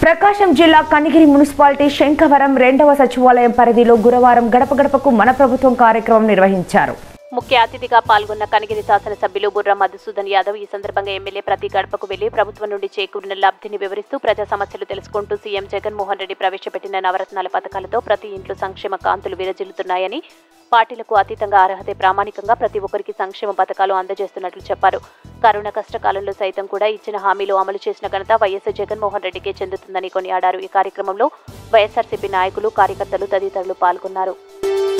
ప్రకాశం జిల్లా కనిగిరి మున్సిపాలిటీ శంఖవరం రెండవ సచివాలయం పరిధిలో గురువారం గడప గడపకు మన ప్రభుత్వం కార్యక్రమం నిర్వహించారు ముఖ్య అతిథిగా పాల్గొన్న కనిగిరి శాసనసభ్యులు బుర్రా మధుసూదన్ యాదవ్ ఈ సందర్భంగా ఎమ్మెల్యే ప్రతి గడపకు వెళ్లి ప్రభుత్వం నుండి చేకూరిన లబ్ధిని వివరిస్తూ ప్రజా సమస్యలు తెలుసుకుంటూ సీఎం జగన్మోహన్ రెడ్డి ప్రవేశపెట్టిన నవరత్నాల పథకాలతో ప్రతి ఇంట్లో సంక్షేమ కాంతులు విరజిల్లుతున్నాయని పార్టీలకు అతీతంగా అర్హతే ప్రామాణికంగా ప్రతి ఒక్కరికి సంక్షేమ పథకాలు అందజేస్తున్నట్లు చెప్పారు కరోనా కష్టకాలంలో సైతం కూడా ఇచ్చిన హామీలు అమలు చేసిన ఘనత వైఎస్ జగన్మోహన్ రెడ్డికే చెందుతుందని కొనియాడారు ఈ కార్యక్రమంలో వైఎస్ఆర్సీపీ నాయకులు కార్యకర్తలు తదితరులు పాల్గొన్నారు